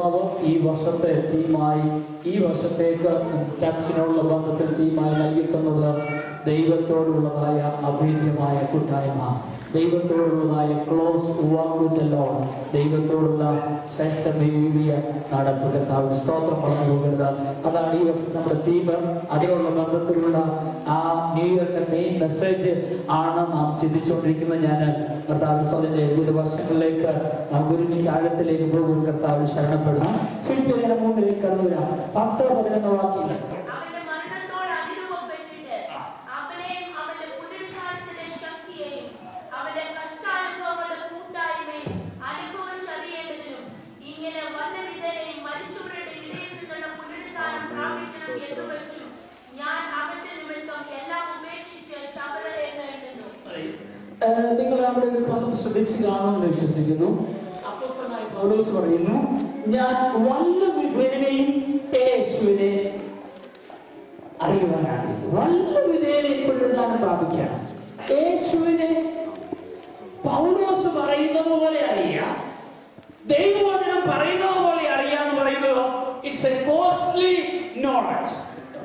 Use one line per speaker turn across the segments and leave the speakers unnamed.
പരിശുദ്ധാത്മാവ് ഈ വർഷത്തെ തീമായി ഈ വർഷത്തേക്ക് ചർച്ചിനുള്ള ബന്ധത്തിൽ തീമായി നൽകി തന്നത് ദൈവത്തോടുള്ളതായ അഭേദ്യമായ കൂട്ടായ്മ ദൈവത്തോടുള്ളതായ ക്ലോസ് വാക്ക് വിത്ത് ലോൺ ദൈവത്തോടുള്ള ശ്രേഷ്ഠമേറിയ നടപ്പ് കർത്താവ് സ്തോത്രം പറഞ്ഞു പോകരുത് അതാണ് ഈ വർഷം നമ്മുടെ തീം അതിനുള്ള ബന്ധത്തിലുള്ള ആ ന്യൂ ഇയറിന്റെ മെയിൻ മെസ്സേജ് ആണ് നാം ചിന്തിച്ചുകൊണ്ടിരിക്കുന്നത് ഞാൻ കർത്താവ് അതിന്റെ വിവിധ വർഷങ്ങളിലേക്ക് നമുക്ക് ഒരുമിച്ച് ആഴത്തിലേക്ക് പോകും കർത്താവ് ശരണപ്പെടുന്നു ഫിലിപ്പിയർ മൂന്നിലേക്ക് കടന്നു വരാം പത്ത് പതിനൊന്ന് വാക്യങ്ങൾ
അവന്റെ മരണത്തോട് അനുരൂപപ്പെട്ടിട്ട് അവനെയും അവന്റെ പുനരുദ്ധാനത്തിന്റെ ശക്തിയെയും അവന്റെ കഷ്ടാനുഭവങ്ങളുടെ കൂട്ടായ്മയും അനുഭവിച്ചറിയേണ്ടതിനും ഇങ്ങനെ വല്ല വിധേനയും മരിച്ചവരുടെ ഇടയിൽ നിന്നുള്ള പുനരുദ്ധാനം പ്രാപിക്കണം എന്ന് വെച്ചു ഞാൻ അവന്റെ നിമിത്തം എല്ലാം ഉപേക്ഷിച്ച് ചവറ എന്ന് എണ്ണുന്നു
ഏഹ് നിങ്ങൾ അവിടെ ഒരു പദം ശ്രദ്ധിച്ച് കാണുമെന്ന് വിശ്വസിക്കുന്നു അപ്പോസ്തലനായ പൗലോസ് പറയുന്നു ഞാൻ വല്ല വിധേനയും യേശുവിനെ അറിയുവാനാണ് വല്ല വിധേന ഇപ്പോഴെഴുതാൻ പ്രാപിക്കണം യേശുവിനെ പൗലോസ് പറയുന്നത് പോലെ അറിയാം ദൈവവചനം പറയുന്നത് പോലെ അറിയാന്ന് പറയുന്നത് ഇറ്റ്സ് എ കോസ്റ്റ്ലി നോളജ്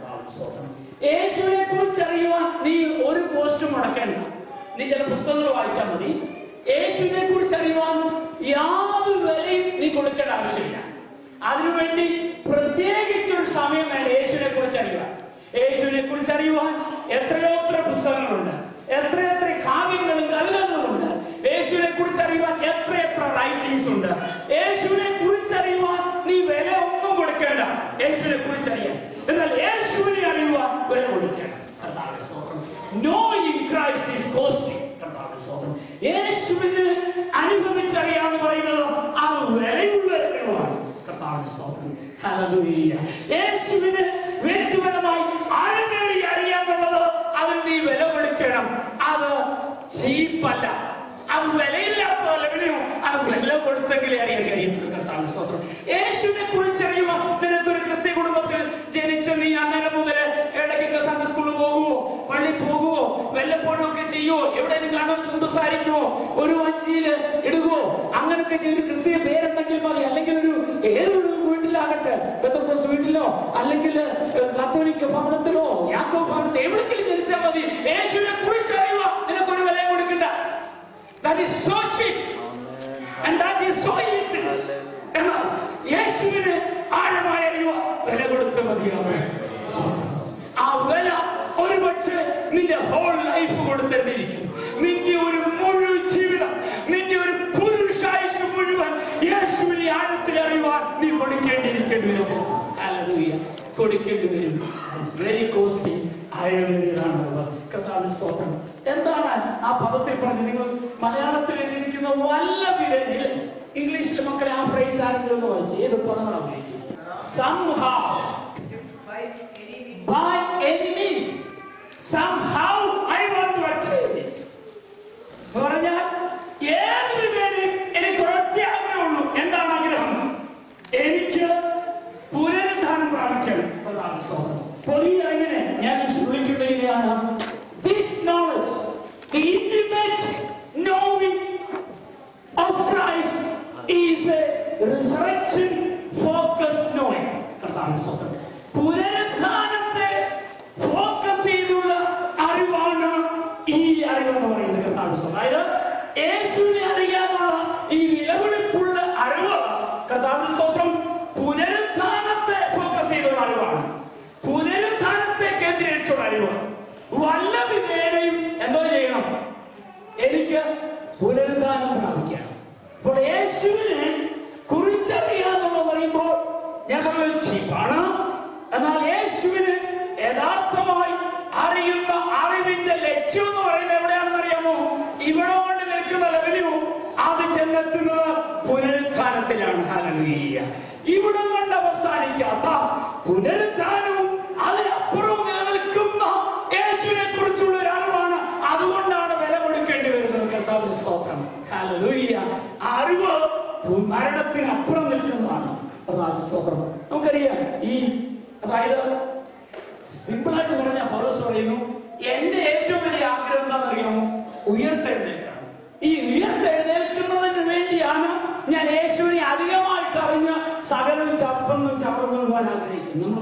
യേശുവിനെ കുറിച്ച് അറിയുവാൻ നീ ഒരു പോസ്റ്റ് മുടക്കേണ്ട നീ ചില പുസ്തകങ്ങൾ വായിച്ചാൽ മതി യേശുവിനെ കുറിച്ച് അറിയുവാൻ യാതൊരു വിലയും നീ കൊടുക്കേണ്ട ആവശ്യമില്ല അതിനുവേണ്ടി പ്രത്യേകിച്ചൊരു സമയം വേണ്ട യേശുവിനെ കുറിച്ച് അറിയുവാൻ യേശുവിനെ കുറിച്ച് അറിയുവാൻ എത്രയോ എത്ര പുസ്തകങ്ങളുണ്ട് എത്ര എത്ര കാവ്യങ്ങളും കവിതകളുമുണ്ട് യേശുവിനെ കുറിച്ച് അറിയുവാൻ എത്ര എത്ര റൈറ്റിംഗ്സ് ഉണ്ട് യേശുവിനെ കുറിച്ച് അറിയുവാൻ നീ വില ഒന്നും കൊടുക്കേണ്ട യേശുവിനെ കുറിച്ച് അറിയാൻ എന്നാൽ യേശുവിനെ അറിയുവാൻ വില കൊടുക്കണം കർത്താവേ സ്തോത്രം നോയിങ് ക്രൈസ്റ്റ് ഈസ് കോസ്റ്റ്ലി കർത്താവേ സ്തോത്രം യേശുവിന് അനുഭവിച്ചറിയാന്ന് പറയുന്നത് അത് വിലയുള്ള അറിവാണ് കർത്താവിന്റെ സ്തോത്രം ഹല്ലേലൂയ യേശുവിന് വ്യക്തിപരമായി ആഴമേറി അറിയാന്നുള്ളത് അതിൽ നീ വില കൊടുക്കണം അത് ചീപ്പല്ല അത് വിലയില്ലാത്തതല്ല പിന്നെയോ അത് വില കൊടുത്തെങ്കിലേ അറിയാൻ കഴിയത്തുള്ളൂ കർത്താവിന്റെ സ്തോത്രം യേശുവിനെ കുറിച്ചറിയുമ്പോൾ നിനക്കൊരു ക്രിസ്ത്യ കുടുംബത്തിൽ ജനിച്ച നീ അന്നേരം മുതൽ ഇടയ്ക്കൊക്കെ സൺഡേ സ്കൂളിൽ പോകുമോ പള്ളി പോകുമോ വല്ലപ്പോഴും ഒക്കെ ചെയ്യുമോ എവിടെയും കാണുമ്പോൾ കുമ്പസാരിക്കുമോ ഒരു വഞ്ചിയില് ഇടുകയോ അങ്ങനൊക്കെ ചെയ്ത് ക്രിസ്ത്യ പേരുണ്ടെങ്കിൽ മതി അല്ലെങ്കിൽ ഒരു ഏതൊരു വീട്ടിലാകട്ടെ ബന്ധക്കോസ് വീട്ടിലോ അല്ലെങ്കിൽ കത്തോലിക്ക ഭവനത്തിലോ യാക്കോ ഭവനത്തിൽ എവിടെങ്കിലും ജനിച്ചാൽ മതി യേശുവിനെ കുറിച്ചറിയുക നിനക്കൊരു വില കൊടുക്കണ്ട That is so cheap. And that is so easy. എന്നാൽ യേശുവിന് ആഴമായ അറിവ് വില കൊടുത്ത മതിയാവും ആ വില ഒരുപക്ഷെ നിന്റെ ഹോൾ ലൈഫ് കൊടുത്തേണ്ടിയിരിക്കും നിന്റെ ഒരു മുഴുവൻ ജീവിതം നിന്റെ ഒരു പുരുഷായുസ് മുഴുവൻ യേശുവിനെ ആഴത്തിൽ അറിയുവാൻ നീ കൊടുക്കേണ്ടിയിരിക്കേണ്ടി വരും Hallelujah. കൊടുക്കേണ്ടി വരും വെരി കോസ്റ്റ്ലി ആഴമേറിയതാണ് കർത്താവിന് സ്തോത്രം എന്താണ് ആ പദത്തിൽ പറഞ്ഞ് നിങ്ങൾ മലയാളത്തിൽ എഴുതിയിരിക്കുന്ന വല്ല വിധേനയിൽ ഇംഗ്ലീഷിൽ മക്കളെ ആ ഫ്രേസ് ആരെങ്കിലും ഒന്ന് വായിച്ചു ഏത് പദങ്ങളാണ് ഉപയോഗിച്ചത് somehow by any means somehow I want to achieve it എന്ന് പറഞ്ഞാൽ ഏത് വിധേനയും എനിക്ക് ഒറ്റ ആഗ്രഹമുള്ളൂ എന്താണ് ആഗ്രഹം എനിക്ക് പുനരുദ്ധാനം പ്രാപിക്കണം അതാണ് സ്തോത്രം പൊലിയ എങ്ങനെ ഞാൻ വിളിക്കുന്ന ഇങ്ങനെയാണ് this knowledge the intimate knowing of Christ is a resurrection focused knowing കർത്താവിന്റെ സ്തോത്രം പുനരുദ്ധാനത്തെ ഫോക്കസ് ചെയ്തുള്ള അറിവാണ് ഈ അറിവെന്ന് പറയുന്നത് കർത്താവിന്റെ സ്തോത്രം അതായത് യേശുവിനെ അറിയാനുള്ള ഈ വിലപിടിപ്പുള്ള അറിവ് കർത്താവിന്റെ സ്തോത്രം പുനരുദ്ധാനത്തെ ഫോക്കസ് ചെയ്തുള്ള അറിവാണ് പുനരുദ്ധാനത്തെ കേന്ദ്രീകരിച്ചുള്ള അറിവ് വല്ല വിധേനയും എന്തോ ചെയ്യണം എനിക്ക് പുനരുദ്ധാനം പ്രാപിക്കണം അപ്പോൾ യേശുവിനെ കുറിച്ചറിയാന്നുള്ള പറയുമ്പോൾ ഞങ്ങൾ ചീപ്പാണ് എന്നാൽ യേശുവിന് യഥാർത്ഥമായി അറിയുന്ന അറിവിന്റെ ലക്ഷ്യം എന്ന് പറയുന്നത് എവിടെയാണെന്ന് അറിയാമോ ഇവിടെ കൊണ്ട് നിൽക്കുന്ന ലെവലിയോ അത് ചെന്നെത്തുന്നത് പുനരുദ്ധാനത്തിലാണ് ഹല്ലേലൂയ ഇവിടെ കൊണ്ട് അവസാനിക്കാത്ത പുനരുദ്ധാനവും അതിനപ്പുറവും നിലനിൽക്കുന്ന യേശുവിനെ കുറിച്ചുള്ള ഒരു അറിവാണ് അതുകൊണ്ടാണ് വില കൊടുക്കേണ്ടി വരുന്നത് കർത്താവിന്റെ സ്തോത്രം ഹല്ലേലൂയ ആ അറിവ് മരണത്തിനപ്പുറം നിൽക്കുന്നതാണ് കർത്താവിന്റെ സ്തോത്രം നമുക്കറിയാം ഈ അതായത് സിമ്പിളായിട്ട് പറഞ്ഞ പൗലോസ് പറയുന്നു എന്റെ ഏറ്റവും വലിയ ആഗ്രഹം എന്താണെന്നറിയാമോ ഉയർത്തെഴുന്നേൽക്കണം ഈ ഉയർത്തെഴുന്നേൽക്കുന്നതിന് വേണ്ടിയാണ് ഞാൻ യേശുവിനെ അധികമായിട്ട് അറിഞ്ഞ് സകലവും ചപ്പന്നും ചവർന്നും പോകാൻ ആഗ്രഹിക്കും നമ്മൾ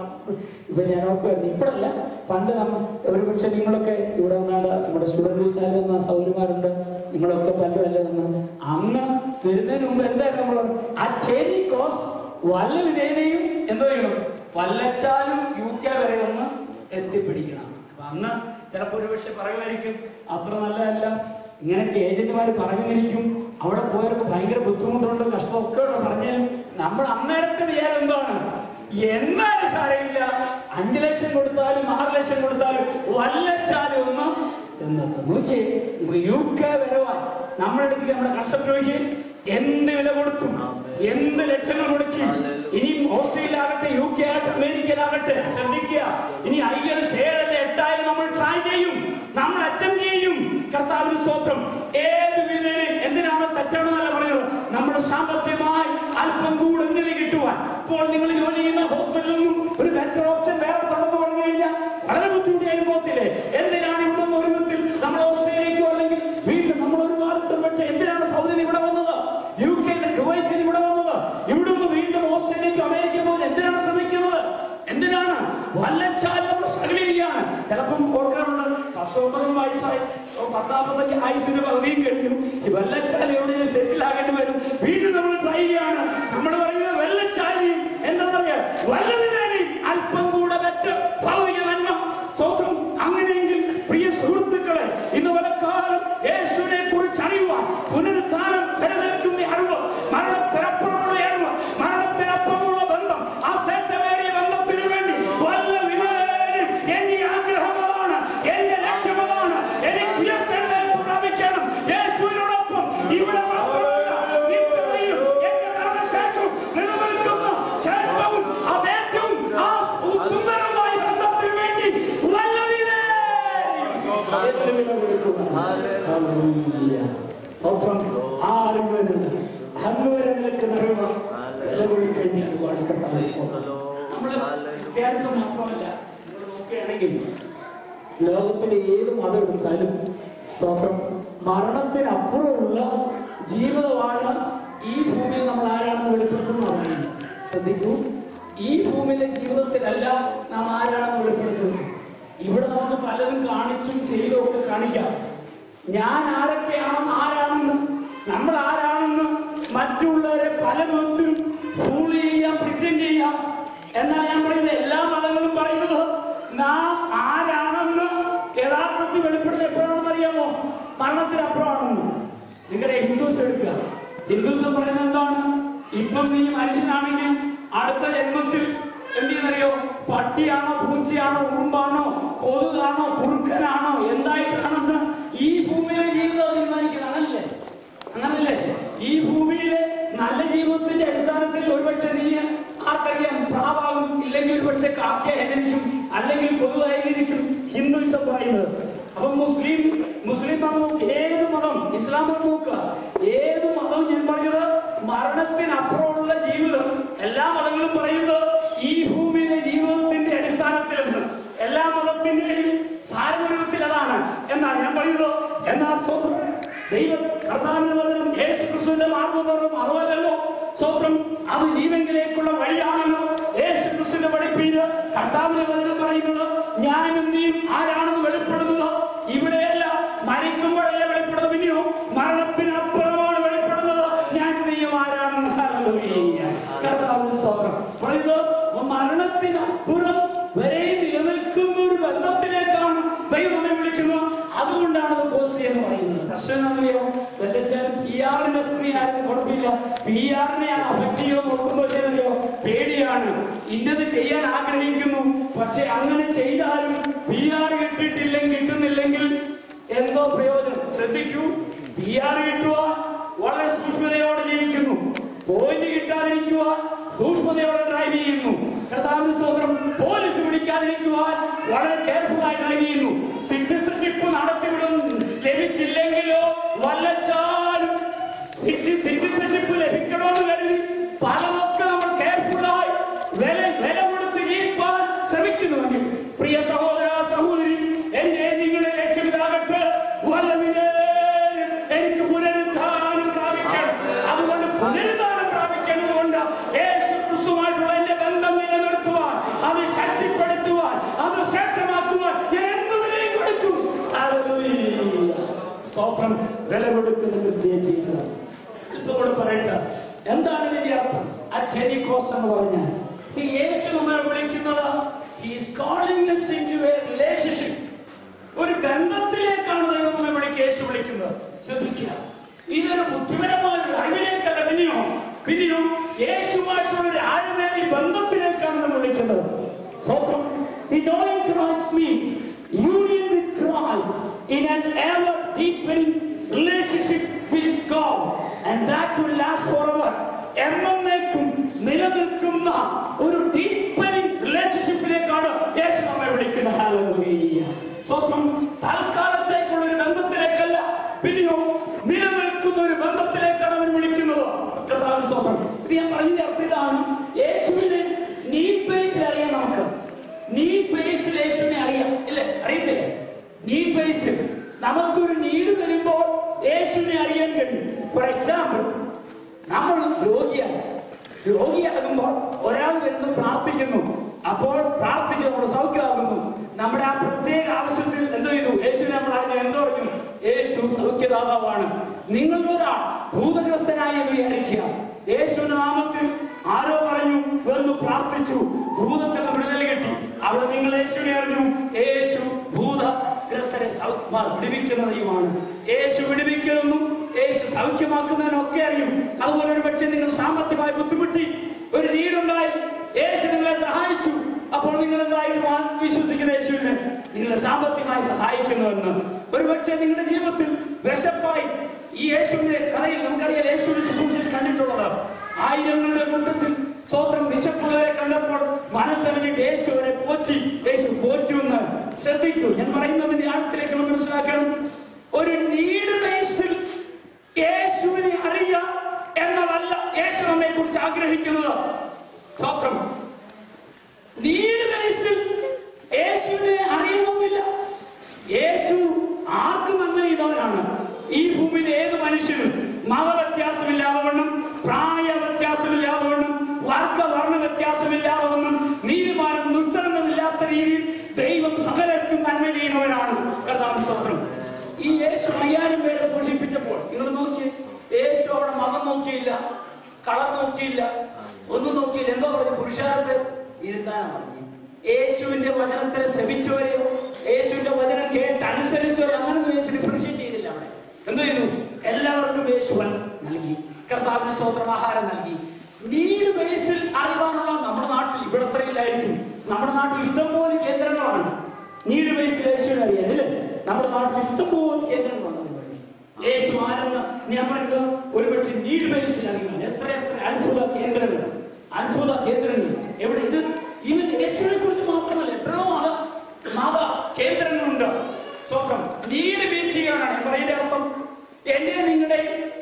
ഇപ്പൊ ഞാൻ നോക്കുമായിരുന്നു ഇപ്പോഴല്ല പണ്ട് നമ്മൾ ഒരു പക്ഷെ നിങ്ങളൊക്കെ ഇവിടെ വന്നാണ് നമ്മുടെ സ്റ്റുഡന്റ് വിസാരിൽ വന്ന സൗകര്യമാരുണ്ട് നിങ്ങളൊക്കെ പണ്ടുമല്ല വന്ന് അന്ന് വരുന്നതിന് മുമ്പ് എന്തായിരുന്നു നമ്മൾ ആ ചേരി കോസ് വല്ല വിധേനയും എന്തോ ചെയ്യണം വല്ലച്ചാലും യു കെ വരെ ഒന്ന് എത്തിപ്പിടിക്കണം അപ്പൊ അന്ന് ചിലപ്പോൾ ഒരു പക്ഷെ പറയുമായിരിക്കും അത്ര നല്ലതല്ല ഇങ്ങനെയൊക്കെ ഏജന്റുമാർ പറഞ്ഞിരിക്കും അവിടെ പോയവർക്ക് ഭയങ്കര ബുദ്ധിമുട്ടുണ്ട് കഷ്ടമൊക്കെ ഉണ്ട് പറഞ്ഞാലും നമ്മൾ അന്നേരത്തെ വിചാരം എന്താണ് എന്നാലും സാരമില്ല അഞ്ചു ലക്ഷം കൊടുത്താലും ആറ് ലക്ഷം കൊടുത്താലും വല്ലച്ചാലും ഒന്ന് എന്നെത്തും നോക്കിയേ നമുക്ക് യു കെ വരവാൻ നമ്മുടെ അടുത്ത് നമ്മുടെ കൺസെപ്റ്റ് നോക്കി എന്ത് വില കൊടുത്തു എന്ത് ലക്ഷങ്ങൾ മുടക്കി ഇനി ഓസ്ട്രേലിയ ആകട്ടെ യു കെ ആകട്ടെ അമേരിക്കയിലാകട്ടെ ശ്രദ്ധിക്കുക ഇനി അയ്യായിരം ഷെയറല്ല എട്ടായാലും നമ്മൾ ട്രൈ ചെയ്യും നമ്മൾ അറ്റംപ്റ്റ് ചെയ്യും കർത്താവിന് സ്തോത്രം ഏത് വിധേനയും എന്തിനാണ് തെറ്റാണെന്നല്ല പറഞ്ഞത് നമ്മുടെ സാമ്പത്തികമായി അല്പം കൂടെ ഉന്നതി കിട്ടുവാൻ ഇപ്പോൾ നിങ്ങൾ ജോലി ചെയ്യുന്ന ഹോസ്പിറ്റലിൽ നിന്നും ഒരു ബെറ്റർ ഓപ്ഷൻ വേറെ തുറന്നു പറഞ്ഞു കഴിഞ്ഞാൽ വളരെ ബുദ്ധിമുട്ടിയായി പോകത്തില്ലേ എന്തിനാണ് ഇവിടെ നിന്ന് ഒരു വിധത്തിൽ നമ്മൾ ഓസ്ട്രേലിയക്കോ അല്ലെങ്കിൽ വീണ്ടും നമ്മൾ ഒരു കാലത്ത് പക്ഷേ എന്തിനാണ് സൗദി ഇവിടെ വന്നത് യു കെയിൽ കുവൈറ്റിൽ ഇവിടെ വന്നത് ഇവിടെ നിന്ന് വീണ്ടും ഓസ്ട്രേലിയക്കോ അമേരിക്ക പോകുന്നത് എന്തിനാണ് ശ്രമിക്കുന്നത് എന്തിനാണ് വല്ലച്ചാൽ നമ്മൾ സ്ട്രഗിൾ ചെയ്യുകയാണ് ചിലപ്പം ഓർക്കാറുണ്ട് പത്തൊമ്പതും വയസ്സായി ഓ, പത്താമത്തെ ആയുസിന്റെ പകുതിയും കഴിഞ്ഞു ഈ വല്ലച്ചാൽ എവിടെ സെറ്റിൽ ആകേണ്ടി വരും വീണ്ടും നമ്മൾ ട്രൈ ചെയ്യാണ് നമ്മൾ പറയുന്നത് വെള്ളച്ചാലിയും എന്താണെന്നറിയാം വല്ലവിധാനെയും അല്പം കൂടെ മറ്റ് ഭൗതിക നന്മ സ്വന്തം അങ്ങനെയെങ്കിൽ പ്രിയ സുഹൃത്തുക്കളെ ഇന്ന് വലക്കാലം യേശുവിനെ കുറിച്ച് അറിയുവാൻ പുനരുത്ഥാനം നിലനിൽക്കുന്ന അറിവ് മരണത്തിനപ്പുറമുള്ള അറിവ് മരണത്തിനപ്പുറമുള്ള ബന്ധം ആ സേറ്റമേറിയ ബന്ധത്തിന് വേണ്ടി വല്ല വിധേയനും എന്റെ ആഗ്രഹമാണ് എന്റെ ലക്ഷ്യമതാണ് എനിക്ക് ഉയർത്തെഴുന്നേൽപ്പ് പ്രാപിക്കണം യേശുവിനോടൊപ്പം ഇവിടെ മാത്രമല്ല നിത്യതയിൽ എന്റെ മരണശേഷവും നിലനിൽക്കുന്ന ശ്രേഷ്ഠവും അഭേദ്യവും ആ സുന്ദരമായ ബന്ധത്തിന് വേണ്ടി വല്ല ഒപ്പം ആ അറിവിന് അങ്ങുവരങ്ങൾക്ക് നിറവ് നിലകൊള്ളിക്കഴിഞ്ഞാൽ നമ്മള് ക്രിസ്ത്യാനിത്വം മാത്രമല്ല നിങ്ങൾ നോക്കുകയാണെങ്കിൽ ലോകത്തിലെ ഏത് മതം എടുത്താലും സ്വന്തം മരണത്തിനപ്പുറമുള്ള ജീവിതമാണ് ഈ ഭൂമിയിൽ നമ്മൾ ആരാണെന്ന് വെളിപ്പെടുത്തുന്നത് അറിയില്ല ശ്രദ്ധിക്കൂ ഈ ഭൂമിയിലെ ജീവിതത്തിലല്ല നാം ആരാണെന്ന് വെളിപ്പെടുത്തുന്നത് ഇവിടെ നമുക്ക് പലതും കാണിച്ചും ചെയ്തും ഒക്കെ കാണിക്കാം ഞാൻ ആരൊക്കെയാണെന്ന് ആരാണെന്ന് നമ്മൾ ആരാണെന്ന് മറ്റുള്ളവരെ പല വിധത്തിലും ഫൂൾ ചെയ്യാം പ്രിറ്റൻഡ് ചെയ്യാം എന്നാൽ ഞാൻ പറയുന്നത് എല്ലാ മതങ്ങളും പറയുന്നത് നാം ആരാണെന്ന് യഥാർത്ഥത്തിൽ വെളിപ്പെടുന്നത് എപ്പോഴാണെന്ന് അറിയാമോ മരണത്തിനപ്പുറമാണെന്ന് നിങ്ങളുടെ ഹിന്ദുസ് എടുക്കുക ഹിന്ദുസ് പറയുന്നത് എന്താണ് ഇപ്പം നീ മനുഷ്യനാണെങ്കിൽ അടുത്ത ജന്മത്തിൽ എന്തെന്നറിയോ പട്ടിയാണോ പൂച്ചയാണോ ഉറുമ്പാണോ കൊതുകാണോ കുറുക്കനാണോ എന്തായിട്ടാണെന്ന് ഈ ഭൂമിയിലെ ജീവിതം തീരുമാനിക്കുന്നതാണല്ലേ അങ്ങനല്ലേ ഈ ഭൂമിയിലെ നല്ല ജീവിതത്തിന്റെ അടിസ്ഥാനത്തിൽ ഒരുപക്ഷെ നീ ആർക്കറിയാം പ്രാവാകും ഇല്ലെങ്കിൽ ഒരുപക്ഷെ കാക്കയായിരിക്കും അല്ലെങ്കിൽ കൊതുവായിരിക്കും ഹിന്ദുയിസം പറയുന്നത് അപ്പൊ മുസ്ലിം മുസ്ലിം മതം നോക്ക്, ഏത് മതം ഇസ്ലാം മതം നോക്കുക ഏത് മതവും ഞാൻ പറഞ്ഞത് മരണത്തിനപ്പുറമുള്ള ജീവിതം എല്ലാ മതങ്ങളും പറയുന്നത് ഈ ഭൂമിയിലെ ജീവിതത്തിന്റെ അടിസ്ഥാനത്തിലെന്ന് എല്ലാ മതത്തിന്റെയും സാരമൂലത്തിൽ അതാണ് എന്നാണ് ഞാൻ പറയുന്നത് എന്നാൽ സ്വന്തം ദൈവം കർത്താവിന്റെ വചനം യേശു ക്രിസ്തുവിന്റെ മാർഗം അതുമല്ലല്ലോ സ്വത്രം അത് ജീവങ്കിലേക്കുള്ള വഴിയാണല്ലോ യേശു ക്രിസ്തുവിന്റെ പഠിപ്പീര് കർത്താവിന്റെ വചനം പറയുന്നത് ഞാനും നീയും ആരാണെന്ന് വെളിപ്പെടുന്നത് ഇവിടെയല്ല മരിക്കുമ്പോഴല്ല വെളിപ്പെടുന്നത് പിന്നെയോ മരണത്തിനപ്പുറമാണ് വെളിപ്പെടുന്നത് ഞാനും നീയും ആരാണെന്ന് ഹല്ലേലൂയ. കർത്താവിന്റെ സ്തോത്രം പറയുന്നത് മരണത്തിനപ്പുറം വരെ നിലനിൽക്കുന്ന ഒരു ബന്ധത്തിലേക്കാണ് ദൈവം നമ്മെ വിളിക്കുന്നത് അതുകൊണ്ടാണ് അത് പോസ്റ്റ് എന്ന് പറയുന്നത് പ്രശ്നം എന്താണെന്നറിയോ വെല്ലച്ചാൽ പി ആറിന്റെ സ്ക്രീൻ ആയിരുന്നു കുഴപ്പമില്ല പി ആറിനെയാണ് അഫക്ട് ചെയ്യുന്നത് നോക്കുമ്പോൾ ചെയ്യുന്നറിയോ പേടിയാണ് ഇന്നത് ചെയ്യാൻ ആഗ്രഹിക്കുന്നു പക്ഷെ അങ്ങനെ ചെയ്താലും പി ആർ കിട്ടിയിട്ടില്ലെങ്കിൽ കിട്ടുന്നില്ലെങ്കിൽ എന്തോ പ്രയോജനം ശ്രദ്ധിക്കൂ പി ആർ കിട്ടുക വളരെ സൂക്ഷ്മതയോടെ ജീവിക്കുന്നു പോയിന്റ് കിട്ടാതിരിക്കുവാൻ സൂക്ഷ്മതയോടെ ഡ്രൈവ് ചെയ്യുന്നു കർത്താവിന്റെ സ്തോത്രം പോലീസ് പിടിക്കാതിരിക്കുവാൻ വളരെ കെയർഫുൾ ആയി ഡ്രൈവ് ചെയ്യുന്നു സിറ്റിസൺഷിപ്പ് നടത്തിവിടും ലഭിച്ചില്ലെങ്കിലോ വല്ലച്ചാലും സിറ്റിസൺഷിപ്പ് ലഭിക്കണമെന്ന് കരുതി പലതൊക്കെ നമ്മൾ കെയർഫുള്ളായി വില വില കൊടുത്ത് ജീവിക്കാൻ ശ്രമിക്കുന്നുവെങ്കിൽ പ്രിയ സഹോദര സഹോദരി എന്റെ നിങ്ങളുടെ ലക്ഷ്യം ഇതാകട്ടെ വല്ലവിധേയനും എനിക്ക് പുനരുദ്ധാനം പ്രാപിക്കണം അതുകൊണ്ട് സ്തോത്രം വില കൊടുക്കുന്ന ക്രിസ്തീയ ജീവിതം ഇപ്പൊ കൂടെ പറയട്ടെ എന്താണ് ഇതിന്റെ അർത്ഥം ആ ചെനിക്കോസ് എന്ന് പറഞ്ഞാൽ See, യേശു നമ്മളെ വിളിക്കുന്നത് he's calling us into a relationship ഒരു ബന്ധത്തിലേക്കാണ് ദൈവം നമ്മെ വിളിക്കുക യേശു വിളിക്കുന്നത് ശ്രദ്ധിക്കുക ഇതൊരു ബുദ്ധിപരമായ ഒരു അറിവിലേക്കല്ല പിന്നെയോ പിന്നെയോ യേശുമായിട്ടുള്ള ഒരു ആഴമേറിയ ബന്ധത്തിലേക്കാണ് നമ്മൾ വിളിക്കുന്നത് സ്വന്തം See, knowing Christ means union with Christ in an ever deepening relationship with God and that will last forever എന്നേക്കും നിലനിൽക്കുന്ന ഒരു ഡീപ്പനിങ് റിലേഷൻഷിപ്പിലേക്കാണ് യേശു നമ്മെ വിളിക്കുന്നത് ഹല്ലേലൂയ സ്വന്തം തൽക്കാലത്തേക്കുള്ള ഒരു ബന്ധത്തിലേക്കല്ല പിന്നെയോ നിലനിൽക്കുന്ന ഒരു ബന്ധത്തിലേക്കാണ് അവൻ വിളിക്കുന്നത് കർത്താവിന് സ്വന്തം ഇത് ഞാൻ പറഞ്ഞതിന്റെ അർത്ഥം ഇതാണ് യേശുവിനെ നീഡ് ബേസിൽ അറിയാം നമുക്ക് നീഡ് ബേസിൽ യേശുവിനെ അറിയാം ഇല്ലേ അറിയത്തില്ലേ നീഡ് ബേസിൽ നമുക്കൊരു നീഡ് വരുമ്പോൾ യേശുവിനെ അറിയാൻ കഴിയും ഫോർ എക്സാമ്പിൾ നമ്മൾ രോഗിയാണ് രോഗിയാകുമ്പോൾ ഒരാൾ വരുന്നു പ്രാർത്ഥിക്കുന്നു അപ്പോൾ പ്രാർത്ഥിച്ച് നമ്മൾ സൗഖ്യമാകുന്നു നമ്മുടെ ആ പ്രത്യേക ആവശ്യത്തിൽ എന്തോ ചെയ്തു യേശുവിനെ നമ്മൾ അറിഞ്ഞു എന്തോ പറഞ്ഞു യേശു സൗഖ്യദാതാവാണ് നിങ്ങളൊരാൾ ഭൂതഗ്രസ്തനായി എന്ന് വിചാരിക്കുക യേശുവിന്റെ നാമത്തിൽ ആരോ പറഞ്ഞു വന്നു പ്രാർത്ഥിച്ചു ഭൂതത്തിൽ നിന്ന് വിടുതൽ കിട്ടി അവിടെ നിങ്ങൾ യേശുവിനെ അറിഞ്ഞു യേശു ഭൂതഗ്രസ്തരെ സൗഖ്യമാ വിടുവിക്കുന്ന ദൈവമാണ് യേശു വിടുവിക്കുന്നു യേശു സൗഖ്യമാക്കുന്നതിനൊക്കെ അറിയും അതുപോലെ ഒരു പക്ഷേ നിങ്ങൾ സാമ്പത്തികമായി ബുദ്ധിമുട്ടി ഒരു നീടുണ്ടായി യേശു നിങ്ങളെ സഹായിച്ചു അപ്പോൾ നിങ്ങൾ എന്തായിട്ട് വാ- വിശ്വസിക്കുന്ന യേശുവിനെ നിങ്ങളെ സാമ്പത്തികമായി സഹായിക്കുന്നുവെന്ന് ഒരു പക്ഷേ നിങ്ങളുടെ ജീവിതത്തിൽ വിശപ്പായി ഈ യേശുവിന്റെ കഥയിൽ നമുക്കറിയാം യേശുവിന്റെ ശുശ്രൂഷയിൽ കണ്ടിട്ടുള്ളത് ആയിരങ്ങളുടെ കൂട്ടത്തിൽ സ്വന്തം വിശപ്പുള്ളവരെ കണ്ടപ്പോൾ മനസ്സറിഞ്ഞിട്ട് യേശുവിനെ പോറ്റി യേശു പോറ്റുമെന്ന് ശ്രദ്ധിക്കൂ ഞാൻ പറയുന്നതിന്റെ ആഴത്തിലേക്ക് നമ്മൾ മനസ്സിലാക്കണം ഒരു നീഡ് ബേസിൽ യേശുവിനെ അറിയുക എന്നതല്ല യേശു നമ്മെ കുറിച്ച് ആഗ്രഹിക്കുന്നത് സ്വത്രം നീഡ് ബേസിൽ യേശുവിനെ അറിയണമെന്നില്ല യേശു ആർക്ക് നന്മ ചെയ്തവനാണ് ഈ ഭൂമിയിൽ ഏത് മനുഷ്യനും മതവ്യത്യാസമില്ലാതെ വണ്ണം പ്രായ വ്യത്യാസമില്ലാതെ വണ്ണം വർഗ വർണ്ണ വ്യത്യാസമില്ലാതെ വണ്ണം നീതിമാനം ദുഷ്ടനമില്ലാത്ത രീതിയിൽ ദൈവം സകലർക്കും നന്മ ചെയ്യുന്നവനാണ് കർത്താവ് സ്വത്രം ഈ യേശു അയ്യായിരം പേരെ പോഷിപ്പിച്ചപ്പോൾ നിങ്ങൾ നോക്കി യേശു അവിടെ മതം നോക്കിയില്ല കളർ നോക്കിയില്ല ഒന്നും നോക്കിയില്ല എന്തോ പറഞ്ഞു പുരുഷാരത്തെ ഇരുത്താനാണ് പറഞ്ഞു യേശുവിന്റെ വചനത്തെ ശ്രമിച്ചവരെയോ യേശുവിന്റെ വചനം കേട്ട് അനുസരിച്ചവരെ അങ്ങനൊന്നും യേശു ഡിഫറൻഷിയേറ്റ് ചെയ്തില്ല അവിടെ എന്ത് ചെയ്തു എല്ലാവർക്കും യേശുവൻ നൽകി കർത്താവിന് സ്തോത്രം ആഹാരം നൽകി നീഡ് ബേസിൽ അറിവാനുള്ള നമ്മുടെ നാട്ടിൽ ഇവിടെ അത്രയില്ലായിരിക്കും നമ്മുടെ നാട്ടിൽ ഇഷ്ടംപോലെ കേന്ദ്രങ്ങളാണ് നീഡ് ബേസിൽ യേശുവിനെ അറിയാൻ അല്ലേ നമ്മുടെ നാട്ടിൽ ഇഷ്ടംപോലെ കേന്ദ്രങ്ങളാണ് അതിന് വേണ്ടി. യേശു ആരെന്ന് ഞാൻ പറയുന്നത് ഒരുപക്ഷെ നീഡ് ബേസിൽ അറിയാൻ എത്ര എത്ര അത്ഭുത കേന്ദ്രങ്ങൾ അത്ഭുത കേന്ദ്രങ്ങൾ എവിടെ ഇത് ഇവൻ യേശുവിനെ കുറിച്ച് മാത്രമല്ല എത്രയോ മത മത കേന്ദ്രങ്ങളുണ്ട് സ്വത്രം നീഡ് മീറ്റ് ചെയ്യാനാണ് ഞാൻ പറയുന്ന അർത്ഥം എന്റെ നിങ്ങളുടെ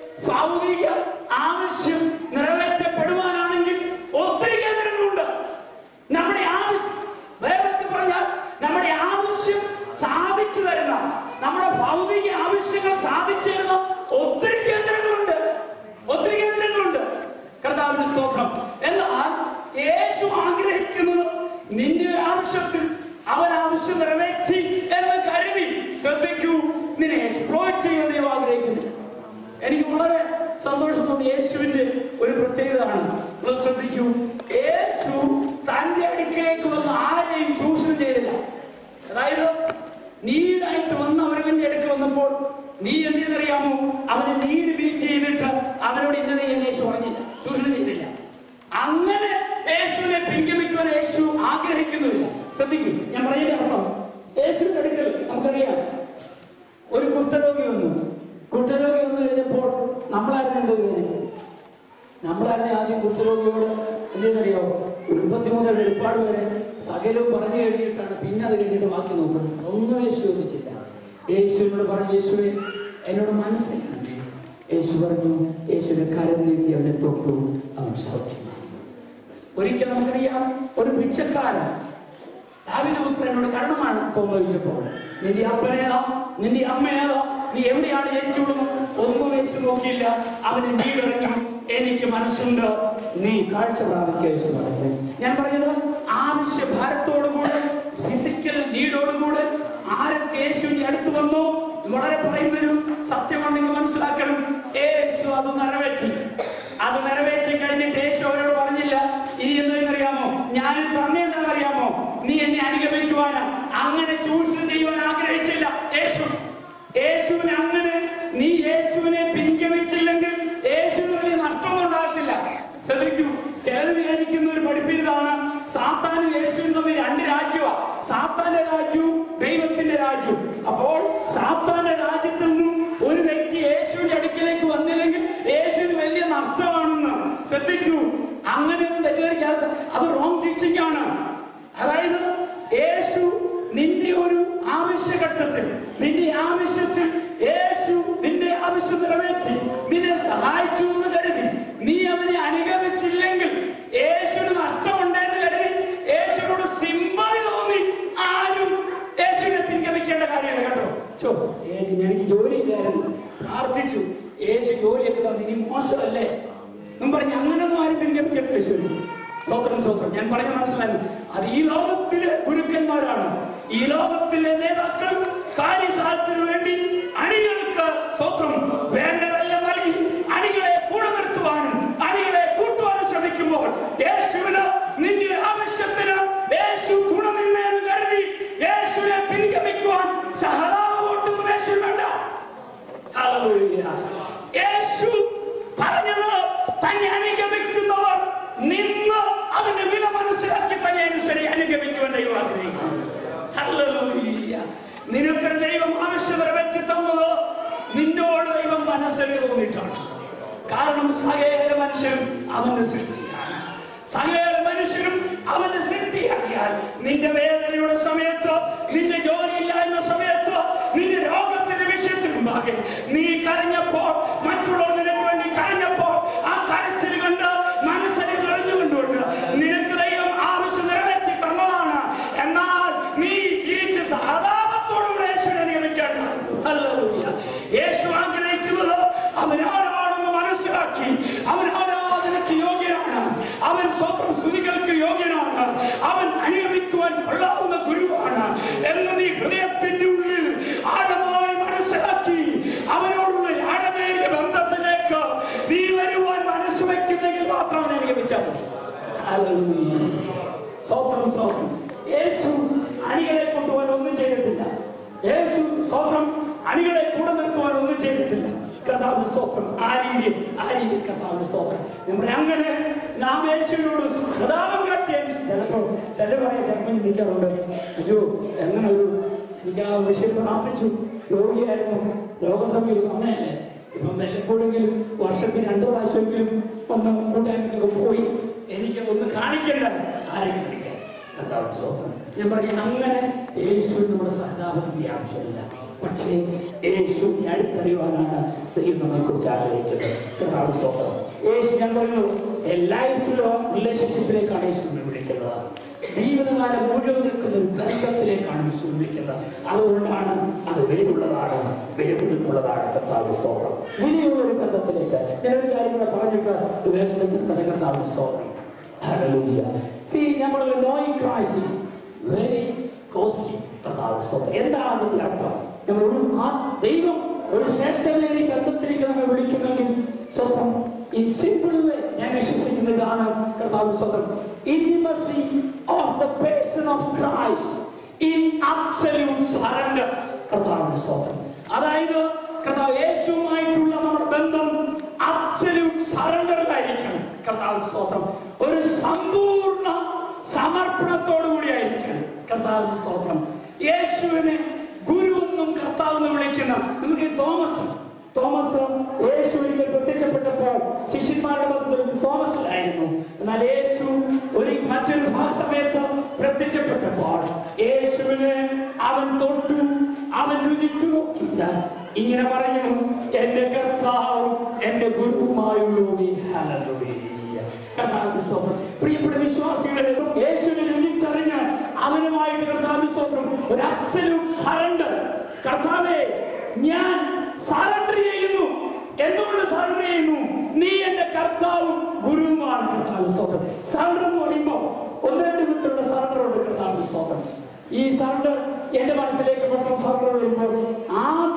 ഭൗതിക ആവശ്യം നിറവേറ്റപ്പെടുവാനാണെങ്കിൽ ഒത്തിരി കേന്ദ്രങ്ങളുണ്ട് നമ്മുടെ ആവശ്യം വേറെ പറഞ്ഞാൽ നമ്മുടെ ആവശ്യം സാധിച്ചു തരുന്ന നമ്മുടെ ഭൗതിക ആവശ്യങ്ങൾ സാധിച്ചു തരുന്ന ഒത്തിരി കേന്ദ്രങ്ങളുണ്ട് ഒത്തിരി കേന്ദ്രങ്ങളുണ്ട് കർത്താവിന് സ്തോത്രം എന്നാൽ യേശു ആഗ്രഹിക്കുന്നത് നിന്റെ ഒരു ആവശ്യത്തിൽ അവൻ ആവശ്യം നിറവേറ്റി എന്ന് കരുതി ശ്രദ്ധിക്കൂ നിന്നെ എക്സ്പ്ലോയിറ്റ് ചെയ്യാൻ ദൈവം ആഗ്രഹിക്കുന്നില്ല എനിക്ക് വളരെ സന്തോഷം തോന്നി യേശുവിന്റെ ഒരു പ്രത്യേകതയാണ് നിങ്ങൾ ശ്രദ്ധിക്കൂ യേശു തന്റെ അടുക്കലേക്ക് വന്ന് ആരെയും ചൂഷണം ചെയ്തില്ല അതായത് നീടായിട്ട് വന്ന ഒരുവന്റെ അടുക്ക് വന്നപ്പോൾ നീ എന്തെന്നറിയാമോ അവനെ നീട് ബീറ്റ് ചെയ്തിട്ട് അവനോട് ഇന്നത് എന്ന് യേശു പറഞ്ഞില്ല ചൂഷണം ചെയ്തില്ല അങ്ങനെ യേശുവിനെ പിൻഗമിക്കുവാൻ യേശു ആഗ്രഹിക്കുന്നില്ല ശ്രദ്ധിക്കൂ ഞാൻ പറയുന്ന അർത്ഥം യേശുവിന്റെ അടുക്കൽ നമുക്കറിയാം ഒരു കുഷ്ഠരോഗി വന്നു കുഷ്ഠരോഗി വന്നു കഴിഞ്ഞപ്പോൾ നമ്മളായിരുന്നു എന്തോ ചെയ്യുന്നത് നമ്മളായിരുന്നു ആദ്യം കുഷ്ഠരോഗിയോട് എന്തെന്നറിയോ ഉൽപ്പത്തി മുതൽ വെളിപ്പാട് വരെ സകലവും പറഞ്ഞു കഴിഞ്ഞിട്ടാണ് പിന്നെ അത് കഴിഞ്ഞിട്ട് ബാക്കി നോക്കുന്നത് ഒന്നും യേശു ഒന്നിച്ചില്ല യേശുവിനോട് പറഞ്ഞു യേശുവെ എന്നോട് മനസ്സിലാണേ യേശു പറഞ്ഞു യേശുവിന്റെ കരം നീട്ടി അവനെ തൊട്ടു അവൻ സൗഖ്യമായി ഒരിക്കൽ നമുക്കറിയാം ഒരു ഭിക്ഷക്കാരൻ ദാവീദ് പുത്രനോട് കരുണമാണ് തോന്നിച്ചപ്പോൾ നിന്റെ അപ്പനേതാ നിന്റെ അമ്മയേതാ നീ എവിടെയാണ് ജനിച്ചുകൊള്ളുന്നു ഒന്നും യേശു നോക്കിയില്ല അവന് നീ ഇറങ്ങി എനിക്ക് മനസ്സുണ്ട് നീ കാഴ്ച പ്രാപിക്കുക യേശു പറഞ്ഞു ഞാൻ പറഞ്ഞത് ആവശ്യ ഭാരത്തോടുകൂടെ ഫിസിക്കൽ നീഡോടുകൂടെ ആരൊക്കെ യേശുവിന്റെ അടുത്ത് വന്നോ വളരെ പറയുന്നൊരു സത്യമാണ് നിങ്ങൾ മനസ്സിലാക്കണം യേശു അത് നിറവേറ്റി അത് നിറവേറ്റി കഴിഞ്ഞിട്ട് യേശു അവരോട് പറഞ്ഞില്ല ഇനി എന്തെന്നറിയാമോ ഞാൻ പറഞ്ഞെന്താണെന്നറിയാമോ നീ എന്നെ അനുഗമിക്കുവാനാ അങ്ങനെ ചൂഷണം ചെയ്യുവാൻ ആഗ്രഹിച്ചില്ല യേശു യേശുവിനെ അങ്ങനെ നീ യേശുവിനെ പിൻഗമിച്ചില്ലെങ്കിൽ യേശുവിന് വലിയ നഷ്ടമൊന്നും ഉണ്ടാകത്തില്ല ശ്രദ്ധിക്കൂ ചിലർ വിചാരിക്കുന്ന ഒരു പഠിപ്പിച്ചതാണ് സാത്താനും യേശുവും തമ്മിൽ രണ്ട് രാജ്യമാ സാത്താന്റെ രാജ്യവും ദൈവത്തിന്റെ രാജ്യവും അപ്പോൾ സാത്താന്റെ രാജ്യത്തിൽ നിന്നും ഒരു വ്യക്തി യേശുവിന്റെ അടുക്കിലേക്ക് വന്നില്ലെങ്കിൽ യേശുവിന് വലിയ നഷ്ടമാണെന്ന് ശ്രദ്ധിക്കൂ അങ്ങനെയൊന്നും തെറ്റിദ്ധരിക്കാതെ അത് റോങ് ടീച്ചിങ് ആണ് അതായത് യേശു നിന്റെ ഒരു ആവശ്യഘട്ടത്തിൽ നിന്റെ ആവശ്യത്തിൽ യേശു നിന്റെ ആവശ്യം നിറവേറ്റി നിന്നെ സഹായിച്ചു എന്ന് കരുതി നീ അവനെ അനുഗമിച്ചില്ലെങ്കിൽ യേശുവിന് നഷ്ടമുണ്ടെന്ന് കരുതി യേശുവിനോട് സിമ്പതി തോന്നി ആരും യേശുവിനെ പിൻഗമിക്കേണ്ട കാര്യമില്ല കേട്ടോ ചോ യേശു എനിക്ക് ജോലിയില്ലായിരുന്നു പ്രാർത്ഥിച്ചു യേശു ജോലിയൊക്കെ തന്നു ഇനി മോശമല്ലേ എന്നും പറഞ്ഞ് അങ്ങനൊന്നും ആരും പിൻഗമിക്കേണ്ട യേശുവിന് സ്വത്രം സ്വത്രം ഞാൻ പറഞ്ഞ മനസ്സിലായി അത് ഈ ലോകത്തിലെ ഗുരുക്കന്മാരാണ് ഈ ലോകത്തിലെ നേതാക്കൾ കാര്യസാധനത്തിന് വേണ്ടി അണികൾക്ക് സ്വത്രം വേണ്ടതെല്ലാം നൽകി അണികളെ കൂടെ നിർത്തുവാനും അണികളെ കൂട്ടുവാനും ശ്രമിക്കുമ്പോൾ യേശുവിന് നിന്റെ ആവശ്യത്തിന് യേശു ഗുണമില്ലെന്ന് കരുതി യേശുവിനെ പിൻഗമിക്കുവാൻ സഹതാപൂട്ടുന്ന യേശു വേണ്ട ഹല്ലേലൂയ. യേശു പറഞ്ഞത് തന്നെ അനുഗമിക്കുന്നവർ നിന്ന് അതിന്റെ വില മനസ്സിലാക്കി തന്നെ അനുസരി അനുഗമിക്കുവാൻ ദൈവം ആഗ്രഹിക്കുന്നു ഹല്ലേലൂയ. നിനക്കൊരു ദൈവം ആവശ്യം നിറവേറ്റി തന്നത് നിന്നോട് ദൈവം മനസ്സിൽ തോന്നിയിട്ടാണ് കാരണം സകല മനുഷ്യരും അവന്റെ സൃഷ്ടിയാണ് സകല മനുഷ്യരും അവന്റെ സൃഷ്ടി അറിയാൻ നിന്റെ വേദനയുടെ സമയത്ത് നിന്റെ ജോലിയില്ലായ്മ സമയത്ത് നിന്റെ രോഗത്തിന്റെ വിഷയത്തിന് മുമ്പാകെ നീ കരഞ്ഞപ്പോൾ മറ്റുള്ളവർ നിനക്ക് വേണ്ടി കരഞ്ഞപ്പോൾ ആ കരച്ചിൽ കണ്ട് മനസ്സിൽ കരഞ്ഞുകൊണ്ടുകൊണ്ട് നിനക്ക് ദൈവം ആവശ്യം നിറവേറ്റി തന്നതാണ് എന്നാൽ നീ തിരിച്ച് സഹതാപത്തോടുകൂടെ യേശുവിനെ നിയമിക്കേണ്ട ഹല്ലേലൂയ. യേശു ആഗ്രഹിക്കുന്നത് അവനാരാണെന്ന് മനസ്സിലാക്കി അവൻ ആരാധനയ്ക്ക് യോഗ്യനാണ് അവൻ സ്വന്തം സ്തുതികൾക്ക് യോഗ്യനാണ് അവൻ അനുഗമിക്കുവാൻ കൊള്ളാവുന്ന ഗുരുവാണ് എന്ന് നീ ഹൃദയത്തിന്റെ ഉള്ളിൽ ആഴമായി മനസ്സിലാക്കി അവനോടുള്ള ആഴമേറിയ ബന്ധത്തിലേക്ക് നീ വരുവാൻ മനസ്സ് വയ്ക്കുന്നെങ്കിൽ മാത്രം അവനെ അനുഗമിച്ചാൽ മതി. ഹല്ലേലൂയ. സ്തോത്രം സ്തോത്രം യേശു അണികളെ കൊണ്ടുപോകാൻ ഒന്നും ചെയ്തിട്ടില്ല യേശു സ്തോത്രം അണികളെ കൂടെ നിർത്തുവാൻ ഒന്നും ചെയ്തിട്ടില്ല കഥാവ് സ്തോത്രം ആ രീതിയിൽ ആ രീതിയിൽ കഥാവ് സ്തോത്രം നമ്മുടെ അങ്ങനെ നാം യേശുവിനോട് സഹതാപം കാട്ടിയ ചിലപ്പോ ചില പറയാൻ ചിലപ്പോൾ നിൽക്കാറുണ്ട് അയ്യോ എങ്ങനെ ഒരു എനിക്ക് ആ വിഷയം പ്രാർത്ഥിച്ചു രോഗിയായിരുന്നു രോഗസഭയിൽ വന്നതല്ലേ ഇപ്പം വല്ലപ്പോഴെങ്കിലും വർഷത്തിൽ രണ്ടു പ്രാവശ്യമെങ്കിലും ഒന്ന് കൂട്ടായ്മയ്ക്കൊക്കെ പോയി എനിക്ക് ഒന്ന് കാണിക്കണ്ട ആരെയും കാണിക്കാൻ കർത്താവിന്റെ സ്തോത്രം. ഞാൻ പറയാം അങ്ങനെ യേശു നമ്മുടെ സഹതാപത്തിന്റെ ആവശ്യമില്ല പക്ഷേ യേശു അടുത്തറിയുവാനാണ് ദൈവം നമ്മളെ കുറിച്ച് ആഗ്രഹിക്കുന്നത് കർത്താവ് സ്തോത്രം യേശു ഞാൻ പറഞ്ഞു ലൈഫിലോ റിലേഷൻഷിപ്പിലേക്കാണ് യേശു നമ്മെ വിളിക്കുന്നത് ജീവിതകാലം മുഴുവൻ നിൽക്കുന്ന ഒരു ബന്ധത്തിലേക്കാണ് യേശു വിളിക്കുന്നത് അതുകൊണ്ടാണ് അത് വിലയുള്ളതാണ് വിലപിടിപ്പുള്ളതാണ് കർത്താവ് സ്തോത്രം വിലയുള്ള ഒരു ബന്ധത്തിലേക്ക് ഞാൻ ഒരു കാര്യം കൂടെ പറഞ്ഞിട്ട് വേഗത്തിൽ നിർത്തണ കർത്താവ് സ്തോത്രം Hallelujah. See, നമ്മൾ knowing Christ is very costly. കർത്താവ് സ്തോത്രം. എന്താണ് അതിന്റെ അർത്ഥം നമ്മൾ ഒരു ആ ദൈവം ഒരു ശ്രേഷ്ഠമേറിയ ബന്ധത്തിലേക്ക് നമ്മെ വിളിക്കുന്നെങ്കിൽ സ്വന്തം ഈ സിമ്പിൾ വേ ഞാൻ വിശ്വസിക്കുന്ന ഇതാണ് കർത്താവ് സ്വന്തം intimacy of the person of Christ in absolute surrender കർത്താവിന്റെ സ്തോത്രം അതായത് കർത്താവ് യേശുവുമായിട്ടുള്ള നമ്മുടെ ബന്ധം അബ്സല്യൂട്ട് സറണ്ടറിലായിരിക്കണം കർത്താവ് സ്തോത്രം ഒരു സമ്പൂർണ്ണ സമർപ്പണത്തോടു കൂടിയായിരിക്കണം കർത്താവിന്റെ സ്തോത്രം യേശുവിനെ ഗുരു എന്നും കർത്താവ് എന്ന് വിളിക്കുന്ന നമുക്ക് ഈ തോമസ് തോമസ് യേശു ഒരിക്കൽ പ്രത്യക്ഷപ്പെട്ടപ്പോൾ ശിഷ്യന്മാരുടെ മധ്യത്തിൽ തോമസിലായിരുന്നു എന്നാൽ യേശു ഒരു മറ്റൊരു ഭാ- സമയത്ത് പ്രത്യക്ഷപ്പെട്ടപ്പോൾ യേശുവിനെ അവൻ തൊട്ടു അവൻ രുചിച്ചു നോക്കിയില്ല ഇങ്ങനെ പറഞ്ഞു എന്റെ കർത്താവും എന്റെ ഗുരുവുമായുള്ളൂ ഹല്ലേലൂയ കർത്താവിന്റെ സ്തോത്രം പ്രിയപ്പെട്ട വിശ്വാസികളെ യേശുവിനെ രുചിച്ചറിഞ്ഞ് അവനുമായിട്ട് കർത്താവിന്റെ സ്തോത്രം ഒരു അബ്സല്യൂട്ട് സറണ്ടർ കർത്താവേ ഞാൻ സറണ്ടർ ചെയ്യുന്നു എന്തുകൊണ്ട് സറണ്ടർ ചെയ്യുന്നു നീ എന്റെ കർത്താവും ഗുരുവുമാണ് കർത്താവ് സ്തോത്രം സറണ്ടർ എന്ന് പറയുമ്പോൾ ഒന്ന് രണ്ട് വിധത്തിലുള്ള സറണ്ടർ ഉണ്ട് കർത്താവിന്റെ സ്തോത്രം ഈ സറണ്ടർ എന്റെ മനസ്സിലേക്ക് പെട്ടെന്ന് സറണ്ടർ വരുമ്പോൾ ആദ്യം ഒരു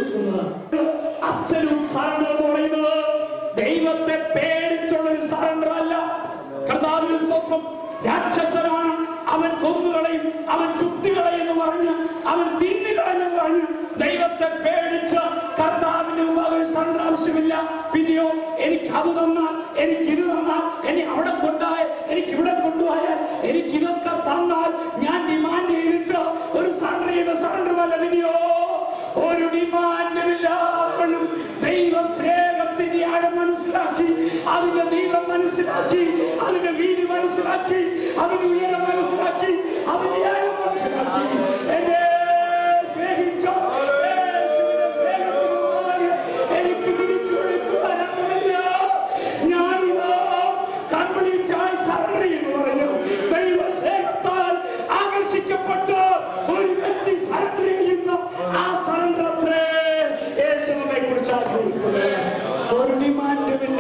കൊടുക്കുന്നത് അച്ഛനും സറണ്ടർ എന്ന് പറയുന്നത് ദൈവത്തെ പേടിച്ചുള്ള ഒരു സറണ്ടർ അല്ല കർത്താവിന് സ്തോത്രം രാക്ഷസനാണ് അവൻ കൊന്നുകളയും അവൻ ചുറ്റുകളയും എന്ന് പറഞ്ഞ് അവൻ തിന്നുകളയെന്ന് പറഞ്ഞ് ദൈവത്തെ പേടിച്ച് കർത്താവിന്റെ മുമ്പാകെ ഒരു സറണ്ടർ ആവശ്യമില്ല പിന്നെയോ എനിക്ക് അത് തന്നാൽ എനിക്ക് ഇത് തന്നാൽ എന്നെ അവിടെ കൊണ്ടുപോയാൽ എനിക്ക് ഇവിടെ കൊണ്ടുപോയാൽ എനിക്ക് ഇതൊക്കെ തന്നാൽ ഞാൻ ഡിമാൻഡ് ചെയ്തിട്ട് ഒരു സറണ്ടർ ചെയ്ത സറണ്ടർ അല്ല പിന്നെയോ ഒരു ഡിമാൻഡുമില്ലാതെ ദൈവ സ്നേഹത്തിന്റെ ആഴം മനസ്സിലാക്കി അതിന്റെ നീളം മനസ്സിലാക്കി അതിന്റെ വീതി മനസ്സിലാക്കി അതിന്റെ ഉയരം മനസ്സിലാക്കി അതിന്റെ ആഴം മനസ്സിലാക്കി എന്നെ സ്നേഹിച്ച യേശുവിന്റെ സ്നേഹത്തിന് മുമ്പാകെ എനിക്ക് തിരിച്ചു വിളിക്കുവാനാവില്ല ഞാനിതാ കംപ്ലീറ്റ് ആയി സറണ്ടർ എന്ന് പറഞ്ഞു ദൈവ സ്നേഹത്താൽ ആകർഷിക്കപ്പെട്ട് ഒരു വ്യക്തി സറണ്ടർ ചെയ്യുന്ന ആ സറണ്ടർ അത്രേ യേശുവിനെ കുറിച്ച് ആഗ്രഹിക്കുന്നത് ഒരു ഡിമാൻഡുമില്ല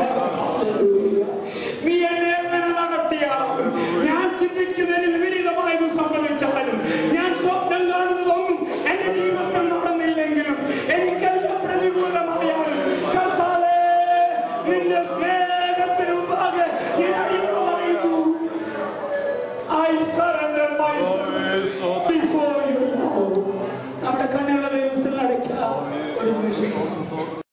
നീ എന്നെ എങ്ങനെ നടത്തിയാലും ഞാൻ ചിന്തിക്കുന്നതിന് വിപരീതമായത് സംഭവിച്ചാലും ഞാൻ സ്വപ്നം കാണുന്നതൊന്നും എന്റെ ജീവിതത്തിൽ നടന്നില്ലെങ്കിലും എനിക്കെല്ലാം പ്രതികൂലമായാലും കർത്താവേ നിന്റെ സ്നേഹത്തിന് മുമ്പാകെ ഞാൻ അടിയറ പറയുന്നു I surrender myself before you. നമ്മുടെ കണ്ണുകളെ ദൈവത്തിൽ അടയ്ക്കാം ഒരു നിമിഷം